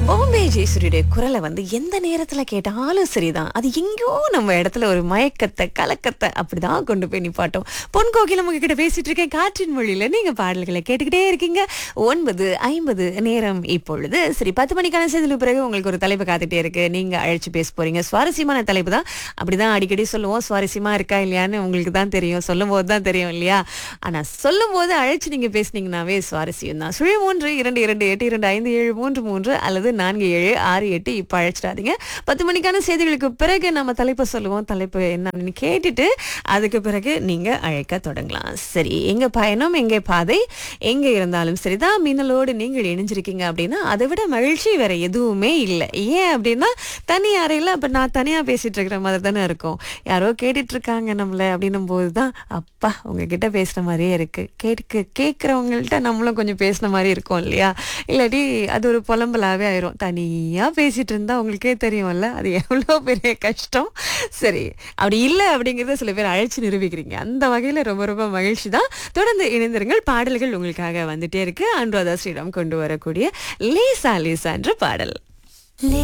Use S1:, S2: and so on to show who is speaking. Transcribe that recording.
S1: பாம்பே ஜெயசூரியுடைய குரலை வந்து எந்த நேரத்துல கேட்டாலும் சரிதான் அது எங்கேயோ நம்ம இடத்துல ஒரு மயக்கத்தை கலக்கத்தை அப்படிதான் கொண்டு போய் நிப்பாட்டும் பொன் கோகிலம் உங்ககிட்ட பேசிட்டு இருக்கேன் காற்றின் மொழியில நீங்க பாடல்களை கேட்டுக்கிட்டே இருக்கீங்க ஒன்பது ஐம்பது நேரம் இப்பொழுது சரி பத்து மணிக்கான செய்திகளுக்கு பிறகு உங்களுக்கு ஒரு தலைப்பு காத்துட்டே இருக்கு நீங்க அழைச்சு பேச போறீங்க சுவாரஸ்யமான தலைப்பு தான் அப்படிதான் அடிக்கடி சொல்லுவோம் சுவாரஸ்யமா இருக்கா இல்லையான்னு உங்களுக்கு தான் தெரியும் சொல்லும் போது தான் தெரியும் இல்லையா ஆனா சொல்லும் போது அழைச்சு நீங்க பேசுனீங்கன்னாவே சுவாரஸ்யம் தான் சுழி மூன்று இரண்டு இரண்டு எட்டு இரண்டு ஐந்து ஏழு மூன்று மூன்று அல்லது நான்கு ஏழு ஆறு எட்டு இப்போ அழைச்சிடாதீங்க பத்து மணிக்கான செய்திகளுக்கு பிறகு நம்ம தலைப்பை சொல்லுவோம் தலைப்பு என்னன்னு கேட்டுட்டு அதுக்கு பிறகு நீங்க அழைக்க தொடங்கலாம் சரி எங்க பயணம் எங்க பாதை எங்க இருந்தாலும் சரிதான் மின்னலோடு நீங்கள் இணைஞ்சிருக்கீங்க அப்படின்னா அதை விட மகிழ்ச்சி வேற எதுவுமே இல்லை ஏன் அப்படின்னா தனி அறையில் அப்ப நான் தனியா பேசிட்டு இருக்கிற மாதிரி தானே இருக்கும் யாரோ கேட்டுட்டு இருக்காங்க நம்மள அப்படின்னும் போது தான் அப்பா உங்ககிட்ட பேசுன மாதிரியே இருக்கு கேட்க கேட்குறவங்கள்ட்ட நம்மளும் கொஞ்சம் பேசின மாதிரி இருக்கும் இல்லையா இல்லாட்டி அது ஒரு புலம்பலாவே ஆயிரும் தனியா பேசிட்டு இருந்தா உங்களுக்கே தெரியும்ல அது எவ்வளோ பெரிய கஷ்டம் சரி அப்படி இல்லை அப்படிங்கிறத சில பேர் அழைச்சு நிரூபிக்கிறீங்க அந்த வகையில ரொம்ப ரொம்ப மகிழ்ச்சி தான் தொடர்ந்து இணைந்திருங்கள் பாடல்கள் உங்களுக்காக வந்துட்டே இருக்கு அனுராதா ஸ்ரீராம் கொண்டு வரக்கூடிய லேசா லேசா என்ற பாடல்